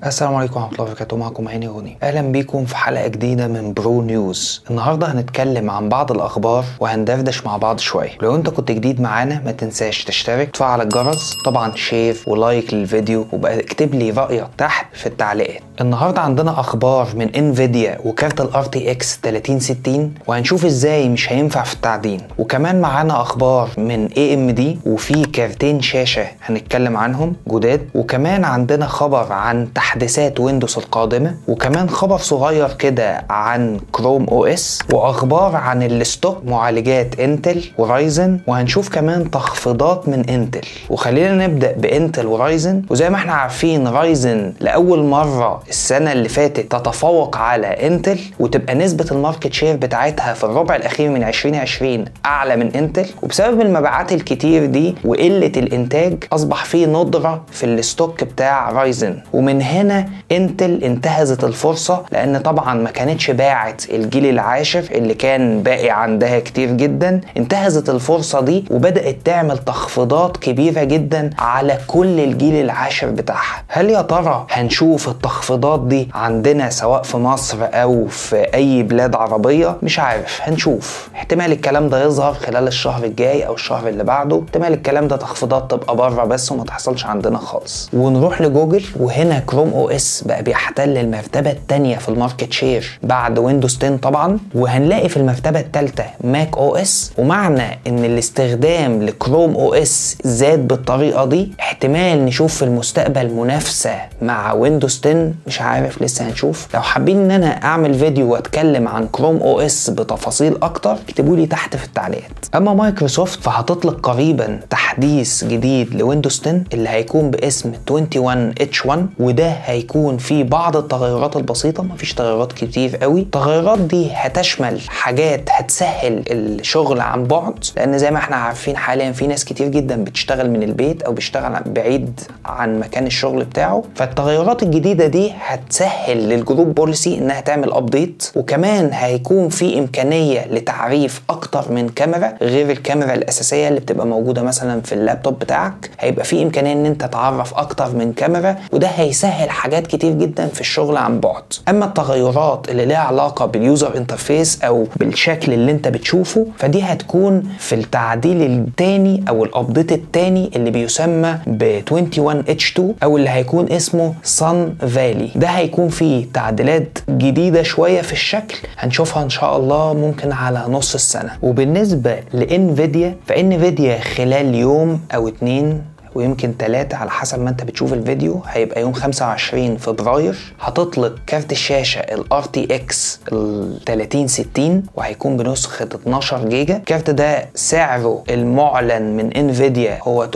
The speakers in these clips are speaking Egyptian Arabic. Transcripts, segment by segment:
السلام عليكم ورحمة الله وبركاته معكم عيني غني أهلا بيكم في حلقة جديدة من برو نيوز النهاردة هنتكلم عن بعض الأخبار وهندردش مع بعض شوية لو أنت كنت جديد معانا ما تنساش تشترك تفعل الجرس طبعا شير ولايك للفيديو وبقى اكتب لي رأيك تحت في التعليقات النهاردة عندنا أخبار من انفيديا وكارت ال RTX 3060 وهنشوف ازاي مش هينفع في التعدين وكمان معانا أخبار من AMD وفي كارتين شاشة هنتكلم عنهم جداد وكمان عندنا خبر عن تحديثات ويندوز القادمة وكمان خبر صغير كده عن كروم او اس واخبار عن الستوك معالجات انتل ورايزن وهنشوف كمان تخفيضات من انتل وخلينا نبدا بانتل ورايزن وزي ما احنا عارفين رايزن لاول مره السنه اللي فاتت تتفوق على انتل وتبقى نسبه الماركت شير بتاعتها في الربع الاخير من 2020 اعلى من انتل وبسبب المبيعات الكتير دي وقله الانتاج اصبح في ندره في الستوك بتاع رايزن ومن هنا انتل انتهزت الفرصه لان طبعا ما كانتش باعت الجيل العاشر اللي كان باقي عندها كتير جدا انتهزت الفرصه دي وبدات تعمل تخفيضات كبيره جدا على كل الجيل العاشر بتاعها هل يا ترى هنشوف التخفيضات دي عندنا سواء في مصر او في اي بلاد عربيه مش عارف هنشوف احتمال الكلام ده يظهر خلال الشهر الجاي او الشهر اللي بعده احتمال الكلام ده تخفيضات تبقى بره بس وما تحصلش عندنا خالص ونروح لجوجل وهنا كروم او اس بقى بيحتل المرتبه الثانيه في الماركت شير بعد ويندوز 10 طبعا وهنلاقي في المرتبه الثالثه ماك او اس ومعنى ان الاستخدام لكروم او اس زاد بالطريقه دي احتمال نشوف في المستقبل منافسه مع ويندوز 10 مش عارف لسه هنشوف لو حابين ان انا اعمل فيديو واتكلم عن كروم او اس بتفاصيل اكتر اكتبوا لي تحت في التعليقات اما مايكروسوفت فهتطلق قريبا تحديث جديد لويندوز 10 اللي هيكون باسم 21 اتش 1 وده هيكون فيه بعض التغيرات البسيطه مفيش تغيرات كتير قوي التغيرات دي هتشمل حاجات هتسهل الشغل عن بعد لان زي ما احنا عارفين حاليا في ناس كتير جدا بتشتغل من البيت او بيشتغل بعيد عن مكان الشغل بتاعه فالتغيرات الجديده دي هتسهل للجروب بوليسي انها تعمل ابديت وكمان هيكون في امكانيه لتعريف اكتر من كاميرا غير الكاميرا الاساسيه اللي بتبقى موجوده مثلا في اللابتوب بتاعك هيبقى في امكانيه ان انت تعرف اكتر من كاميرا وده هيسهل حاجات كتير جدا في الشغل عن بعد اما التغيرات اللي ليها علاقه باليوزر انترفيس او بالشكل اللي انت بتشوفه فدي هتكون في التعديل الثاني او الابديت الثاني اللي بيسمى ب 21 اتش 2 او اللي هيكون اسمه صن فالي ده هيكون فيه تعديلات جديده شويه في الشكل هنشوفها ان شاء الله ممكن على نص السنه وبالنسبه لانفيديا فانفيديا خلال يوم او اتنين ويمكن ثلاثة على حسب ما انت بتشوف الفيديو هيبقى يوم 25 فبراير هتطلق كارت الشاشة ال RTX ال 3060 وهيكون بنسخة 12 جيجا الكارت ده سعره المعلن من انفيديا هو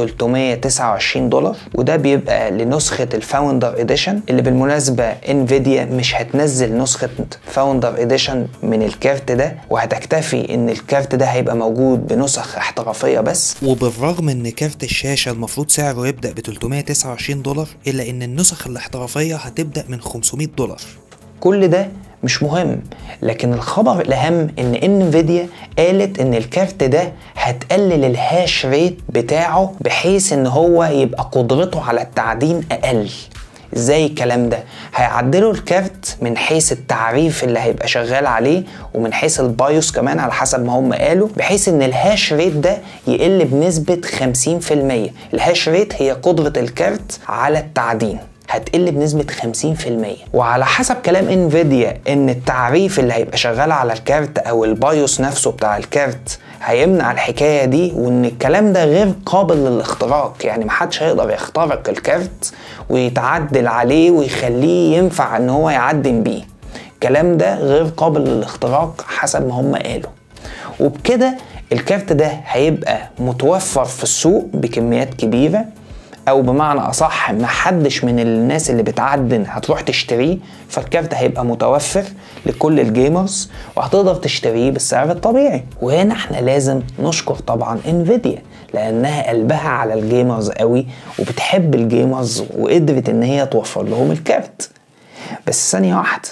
329 دولار وده بيبقى لنسخة الفاوندر اديشن اللي بالمناسبة انفيديا مش هتنزل نسخة فاوندر اديشن من الكارت ده وهتكتفي ان الكارت ده هيبقى موجود بنسخ احترافية بس وبالرغم ان كارت الشاشة المفروض سعره يبدأ ب 329 دولار إلا إن النسخ الاحترافية هتبدأ من 500 دولار كل ده مش مهم لكن الخبر الاهم ان انفيديا قالت ان الكارت ده هتقلل الهاش ريت بتاعه بحيث ان هو يبقى قدرته على التعدين اقل ازاي الكلام ده هيعدلوا الكارت من حيث التعريف اللي هيبقى شغال عليه ومن حيث البايوس كمان على حسب ما هم قالوا بحيث ان الهاش ريت ده يقل بنسبة 50% الهاش ريت هي قدرة الكارت على التعدين هتقل بنسبة 50% وعلى حسب كلام انفيديا ان التعريف اللي هيبقى شغال على الكارت او البايوس نفسه بتاع الكارت هيمنع الحكايه دي وان الكلام ده غير قابل للاختراق يعني محدش هيقدر يخترق الكارت ويتعدل عليه ويخليه ينفع ان هو يعدم بيه الكلام ده غير قابل للاختراق حسب ما هم قالوا وبكده الكارت ده هيبقى متوفر في السوق بكميات كبيره او بمعنى اصح محدش من الناس اللي بتعدن هتروح تشتريه فالكارت هيبقى متوفر لكل الجيمرز وهتقدر تشتريه بالسعر الطبيعي وهنا احنا لازم نشكر طبعا انفيديا لانها قلبها على الجيمرز قوي وبتحب الجيمرز وقدرت ان هي توفر لهم الكارت بس ثانيه واحده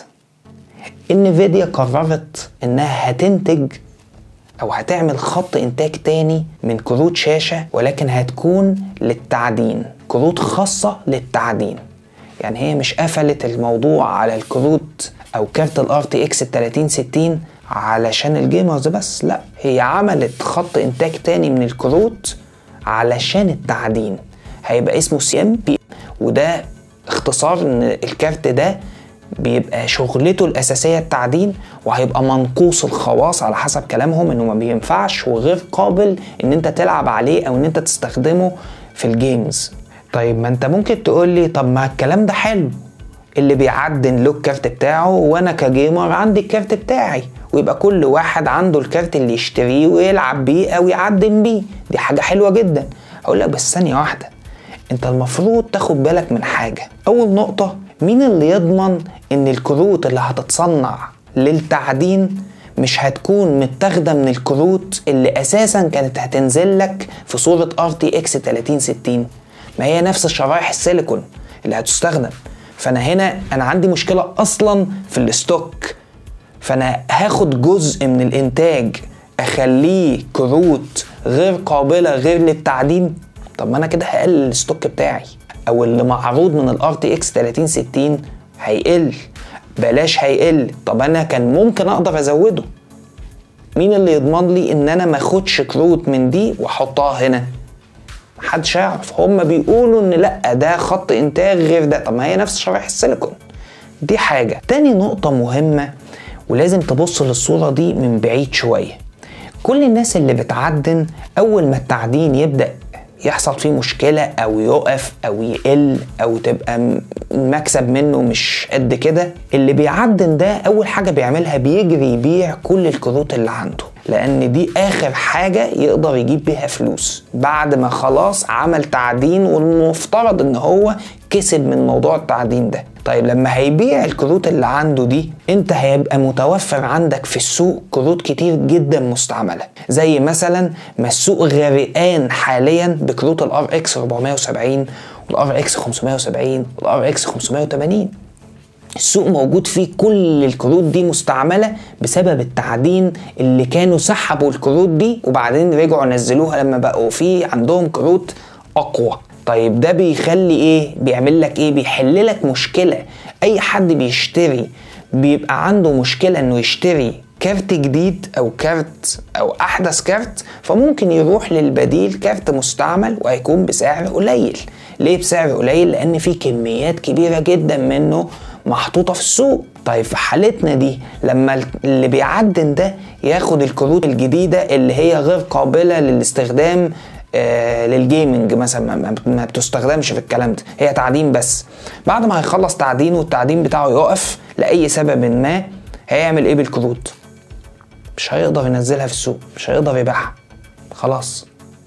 انفيديا قررت انها هتنتج او هتعمل خط انتاج تاني من كروت شاشة ولكن هتكون للتعدين كروت خاصة للتعدين يعني هي مش قفلت الموضوع على الكروت او كارت الار تي اكس 3060 علشان الجيمرز بس لا هي عملت خط انتاج تاني من الكروت علشان التعدين هيبقى اسمه سي ام بي وده اختصار ان الكارت ده بيبقى شغلته الأساسية التعدين وهيبقى منقوص الخواص على حسب كلامهم إنه ما بينفعش وغير قابل إن أنت تلعب عليه أو إن أنت تستخدمه في الجيمز طيب ما أنت ممكن تقول لي طب ما الكلام ده حلو اللي بيعدن له الكارت بتاعه وأنا كجيمر عندي الكارت بتاعي ويبقى كل واحد عنده الكارت اللي يشتريه ويلعب بيه أو يعدن بيه دي حاجة حلوة جدا أقول لك بس ثانية واحدة انت المفروض تاخد بالك من حاجة أول نقطة مين اللي يضمن ان الكروت اللي هتتصنع للتعدين مش هتكون متاخده من الكروت اللي اساسا كانت هتنزل لك في صوره ار تي اكس 3060 ما هي نفس شرايح السيليكون اللي هتستخدم فانا هنا انا عندي مشكله اصلا في الستوك فانا هاخد جزء من الانتاج اخليه كروت غير قابله غير للتعدين طب ما انا كده هقلل الستوك بتاعي او اللي معروض من الار تي اكس 3060 هيقل بلاش هيقل طب انا كان ممكن اقدر ازوده مين اللي يضمن لي ان انا ما اخدش كروت من دي واحطها هنا محدش يعرف هما بيقولوا ان لا ده خط انتاج غير ده طب ما هي نفس شرايح السيليكون دي حاجة تاني نقطة مهمة ولازم تبص للصورة دي من بعيد شوية كل الناس اللي بتعدن أول ما التعدين يبدأ يحصل فيه مشكلة أو يقف أو يقل أو تبقى المكسب منه مش قد كده اللي بيعدن ده أول حاجة بيعملها بيجري يبيع كل الكروت اللي عنده لأن دي آخر حاجة يقدر يجيب بيها فلوس بعد ما خلاص عمل تعدين والمفترض إن هو كسب من موضوع التعدين ده طيب لما هيبيع الكروت اللي عنده دي انت هيبقى متوفر عندك في السوق كروت كتير جدا مستعمله زي مثلا ما السوق غرقان حاليا بكروت الار اكس 470 والار اكس 570 والار اكس 580 السوق موجود فيه كل الكروت دي مستعملة بسبب التعدين اللي كانوا سحبوا الكروت دي وبعدين رجعوا نزلوها لما بقوا في عندهم كروت أقوى طيب ده بيخلي ايه بيعمل لك ايه بيحل لك مشكله اي حد بيشتري بيبقى عنده مشكله انه يشتري كارت جديد او كارت او احدث كارت فممكن يروح للبديل كارت مستعمل وهيكون بسعر قليل ليه بسعر قليل لان في كميات كبيره جدا منه محطوطه في السوق طيب في حالتنا دي لما اللي بيعدن ده ياخد الكروت الجديده اللي هي غير قابله للاستخدام آه للجيمنج مثلا ما, ما بتستخدمش في الكلام ده هي تعدين بس بعد ما هيخلص تعدين والتعدين بتاعه يقف لاي سبب ما هيعمل ايه بالكروت مش هيقدر ينزلها في السوق مش هيقدر يبيعها خلاص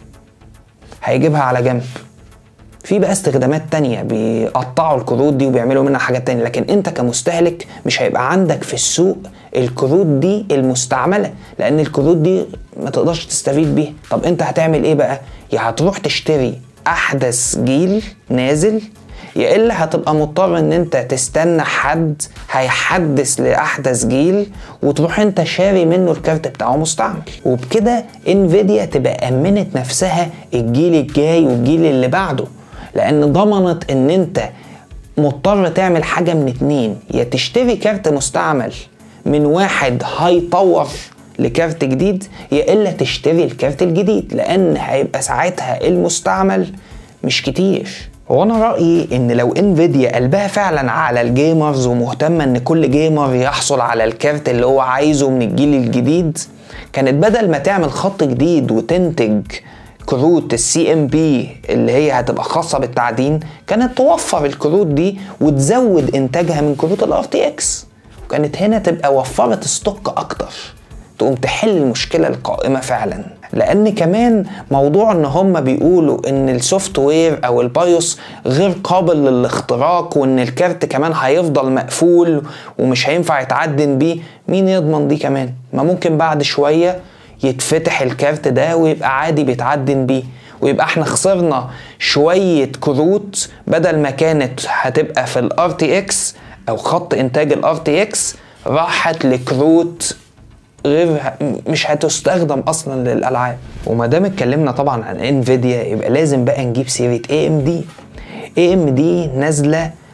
هيجيبها على جنب في بقى استخدامات تانية بيقطعوا الكروت دي وبيعملوا منها حاجات تانية لكن انت كمستهلك مش هيبقى عندك في السوق الكروت دي المستعملة لان الكروت دي ما تقدرش تستفيد بيها طب انت هتعمل ايه بقى يا هتروح تشتري احدث جيل نازل يا الا هتبقى مضطر ان انت تستنى حد هيحدث لاحدث جيل وتروح انت شاري منه الكارت بتاعه مستعمل وبكده انفيديا تبقى امنت نفسها الجيل الجاي والجيل اللي بعده لان ضمنت ان انت مضطر تعمل حاجه من اتنين يا تشتري كارت مستعمل من واحد هيطور لكارت جديد يا الا تشتري الكارت الجديد لان هيبقى ساعتها المستعمل مش كتير وانا رايي ان لو انفيديا قلبها فعلا على الجيمرز ومهتمه ان كل جيمر يحصل على الكارت اللي هو عايزه من الجيل الجديد كانت بدل ما تعمل خط جديد وتنتج كروت السي ام بي اللي هي هتبقى خاصه بالتعدين كانت توفر الكروت دي وتزود انتاجها من كروت الار تي اكس وكانت هنا تبقى وفرت ستوك اكتر تقوم تحل المشكله القائمه فعلا لان كمان موضوع ان هم بيقولوا ان السوفت وير او البايوس غير قابل للاختراق وان الكارت كمان هيفضل مقفول ومش هينفع يتعدن بيه مين يضمن دي كمان ما ممكن بعد شويه يتفتح الكارت ده ويبقى عادي بيتعدن بيه ويبقى احنا خسرنا شوية كروت بدل ما كانت هتبقى في الار تي اكس او خط انتاج الار تي اكس راحت لكروت غير مش هتستخدم اصلا للالعاب وما دام اتكلمنا طبعا عن انفيديا يبقى لازم بقى نجيب سيره اي ام دي اي ام دي نازله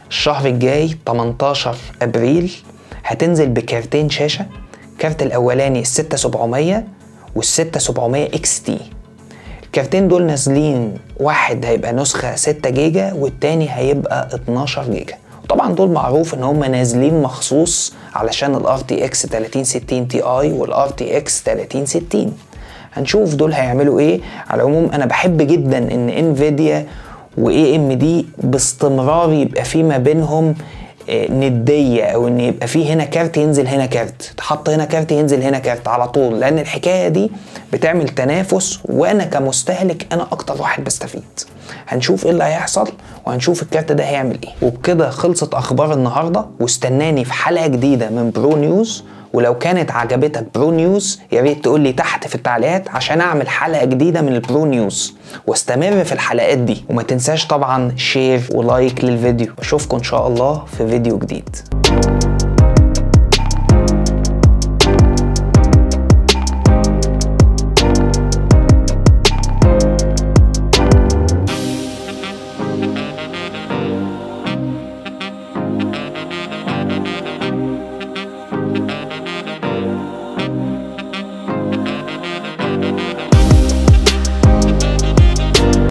الشهر الجاي 18 ابريل هتنزل بكارتين شاشه الكارت الاولاني ال 6700 وال 6700 اكس تي الكارتين دول نازلين واحد هيبقى نسخة 6 جيجا والتاني هيبقى 12 جيجا طبعا دول معروف ان هم نازلين مخصوص علشان الار تي اكس 3060 تي اي والار تي اكس 3060 هنشوف دول هيعملوا ايه على العموم انا بحب جدا ان انفيديا واي ام دي باستمرار يبقى في ما بينهم نديه او ان يبقى في هنا كارت ينزل هنا كارت تحط هنا كارت ينزل هنا كارت على طول لان الحكايه دي بتعمل تنافس وانا كمستهلك انا اكتر واحد بستفيد هنشوف ايه اللي هيحصل وهنشوف الكارت ده هيعمل ايه وبكده خلصت اخبار النهارده واستناني في حلقه جديده من برو نيوز ولو كانت عجبتك برو نيوز يا ريت تقول لي تحت في التعليقات عشان اعمل حلقه جديده من البرو نيوز واستمر في الحلقات دي وما تنساش طبعا شير ولايك للفيديو اشوفكم ان شاء الله في فيديو جديد